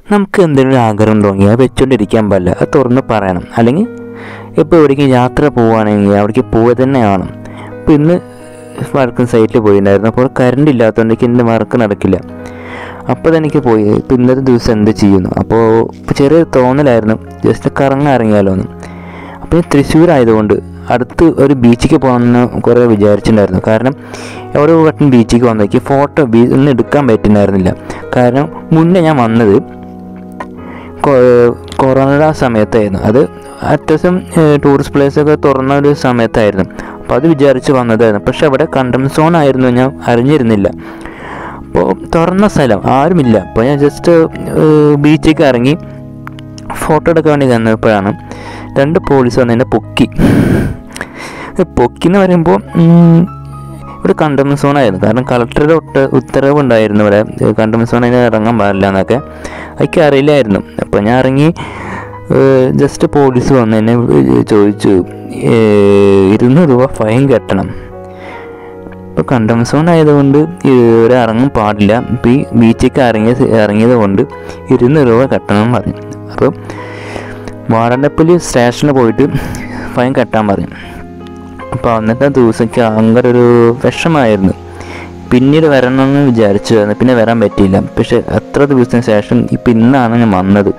നമുക്ക് എന്തെങ്കിലും ആഗ്രഹം തോന്നി അത് വെച്ചുകൊണ്ടിരിക്കാൻ പാടില്ല അത് തുറന്ന് പറയണം അല്ലെങ്കിൽ ഇപ്പോൾ എവിടേക്കും യാത്ര പോവുകയാണെങ്കിൽ അവിടേക്ക് പോവുക തന്നെ വേണം അപ്പോൾ ഇന്ന് വർക്ക് സൈറ്റിൽ പോയിട്ടുണ്ടായിരുന്നു അപ്പോൾ കറണ്ട് ഇല്ലാത്തതുകൊണ്ട് എനിക്ക് എൻ്റെ വർക്ക് നടക്കില്ല അപ്പോൾ എനിക്ക് പോയി ഇപ്പോൾ ഇന്നത്തെ ദിവസം എന്ത് ചെയ്യുന്നു അപ്പോൾ ഇപ്പോൾ ചെറിയ തോന്നലായിരുന്നു ജസ്റ്റ് കറങ്ങാൻ ഇറങ്ങിയാലോ എന്ന് അപ്പോൾ ഈ തൃശ്ശൂരായതുകൊണ്ട് അടുത്ത് ഒരു ബീച്ചിലേക്ക് പോകണമെന്ന് കുറേ വിചാരിച്ചിട്ടുണ്ടായിരുന്നു കാരണം എവിടെ വട്ടം ബീച്ചിലേക്ക് വന്നേക്ക് ഫോട്ടോ ബീ ഒന്നും എടുക്കാൻ പറ്റുന്നുണ്ടായിരുന്നില്ല കാരണം മുന്നേ ഞാൻ വന്നത് കൊ- കൊറോണയുടെ സമയത്തായിരുന്നു അത് അത്യാവശ്യം ടൂറിസ്റ്റ് പ്ലേസൊക്കെ തുറന്ന ഒരു സമയത്തായിരുന്നു അപ്പോൾ അത് വിചാരിച്ച് വന്നതായിരുന്നു പക്ഷെ അവിടെ കണ്ടം സോൺ ആയിരുന്നു ഞാൻ അറിഞ്ഞിരുന്നില്ല അപ്പോൾ തുറന്ന സ്ഥലം ആരുമില്ല അപ്പോൾ ഞാൻ ജസ്റ്റ് ബീച്ചിലേക്ക് ഇറങ്ങി ഫോട്ടോ എടുക്കാൻ വേണ്ടി നിന്നപ്പോഴാണ് രണ്ട് പോലീസ് വന്ന് എന്നെ പൊക്കി പൊക്കി എന്ന് പറയുമ്പോൾ ഉം, ഇവിടെ കണ്ടം സോൺ ആയിരുന്നു കാരണം കളക്ടറുടെ ഒട്ട് ഉത്തരവ് ഉണ്ടായിരുന്നു ഇവിടെ കണ്ടം സോണിൽ ഇറങ്ങാൻ പാടില്ല എന്നൊക്കെ അതൊക്കെ അറിയില്ലായിരുന്നു അപ്പോൾ ഞാൻ ഇറങ്ങി ജസ്റ്റ് പോലീസ് വന്ന് എന്നെ ചോദിച്ചു ഏഹ്, ഇരുന്നൂറ് രൂപ ഫൈൻ കെട്ടണം ഇപ്പോൾ കണ്ടം സോൺ ആയതുകൊണ്ട് ഇവിടെ ഇറങ്ങാൻ പാടില്ല ഇപ്പോൾ ഈ ബീച്ചിലേക്ക് ഇറങ്ങിയ ഇറങ്ങിയത് കൊണ്ട് ഇരുന്നൂറ് രൂപ കെട്ടണം എന്ന് പറഞ്ഞു അപ്പോൾ വാടണ്ടപ്പള്ളി സ്റ്റേഷനിൽ പോയിട്ട് ഫൈൻ കെട്ടാൻ പറഞ്ഞു അപ്പോൾ അന്നത്തെ ദിവസമൊക്കെ ഭയങ്കര ഒരു വിഷമായിരുന്നു പിന്നീട് വരണമെന്ന് വിചാരിച്ചു പിന്നെ വരാൻ പറ്റിയില്ല പക്ഷെ എത്ര ദിവസത്തിന് ശേഷം ഇപ്പം ഇന്നാണ് ഞാൻ വന്നത്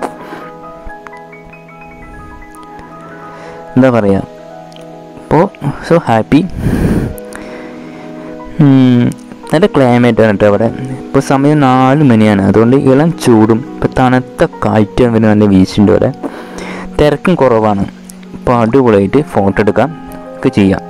എന്താ പറയുക അപ്പോൾ സോ ഹാപ്പി നല്ല ക്ലൈമറ്റ് ആണ് കേട്ടോ അവിടെ ഇപ്പോൾ സമയം നാല് മണിയാണ് അതുകൊണ്ട് ഇളം ചൂടും ഇപ്പോൾ തണുത്ത കാറ്റും പിന്നെ നല്ല വീശുണ്ട് ഇവിടെ തിരക്കും കുറവാണ് ഇപ്പോൾ അടിപൊളിയായിട്ട് ഫോട്ടോ എടുക്കാം ഒക്കെ ചെയ്യാം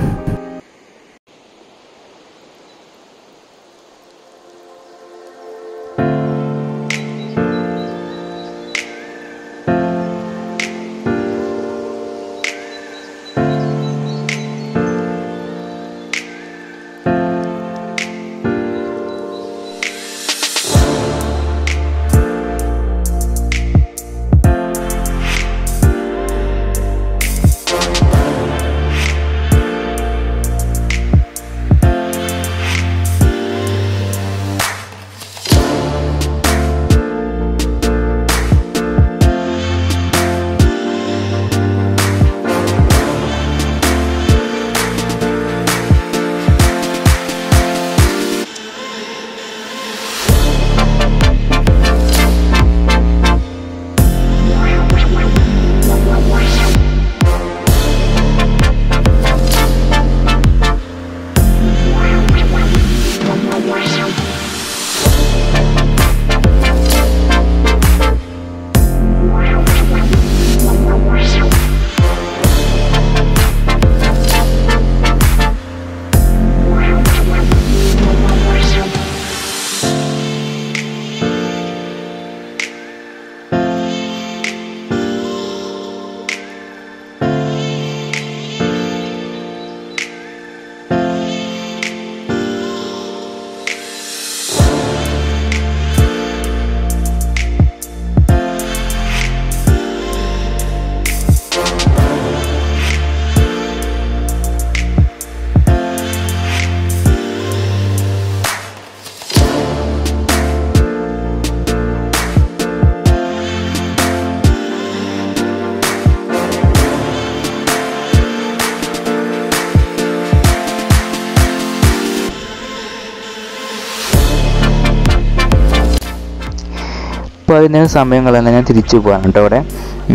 ഇപ്പോൾ അതിന് സമയം കളയാൻ ഞാൻ തിരിച്ചു പോകാൻ കേട്ടോ അവിടെ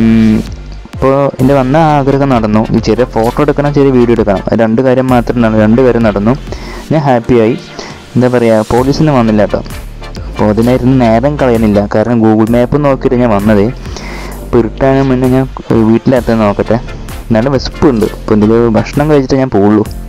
ഇപ്പോൾ എൻ്റെ വന്ന ആഗ്രഹം നടന്നു ഈ ചെറിയ ഫോട്ടോ എടുക്കണം ചെറിയ വീഡിയോ എടുക്കണം അത് രണ്ട് കാര്യം മാത്രം നടന്നു രണ്ട് കാര്യം നടന്നു ഞാൻ ഹാപ്പിയായി എന്താ പറയുക പോലീസിന് വന്നില്ല കേട്ടോ അപ്പോൾ അതിനായിരുന്നു നേരം കളയുന്നില്ല കാരണം ഗൂഗിൾ മാപ്പ് നോക്കിയിട്ട് ഞാൻ വന്നത് ഇപ്പോൾ ഇരുട്ടാനും മുന്നേ ഞാൻ വീട്ടിലെത്താൻ നോക്കട്ടെ നല്ല വിശപ്പുണ്ട് അപ്പോൾ എന്തെങ്കിലും ഭക്ഷണം കഴിച്ചിട്ട് ഞാൻ പോവുള്ളൂ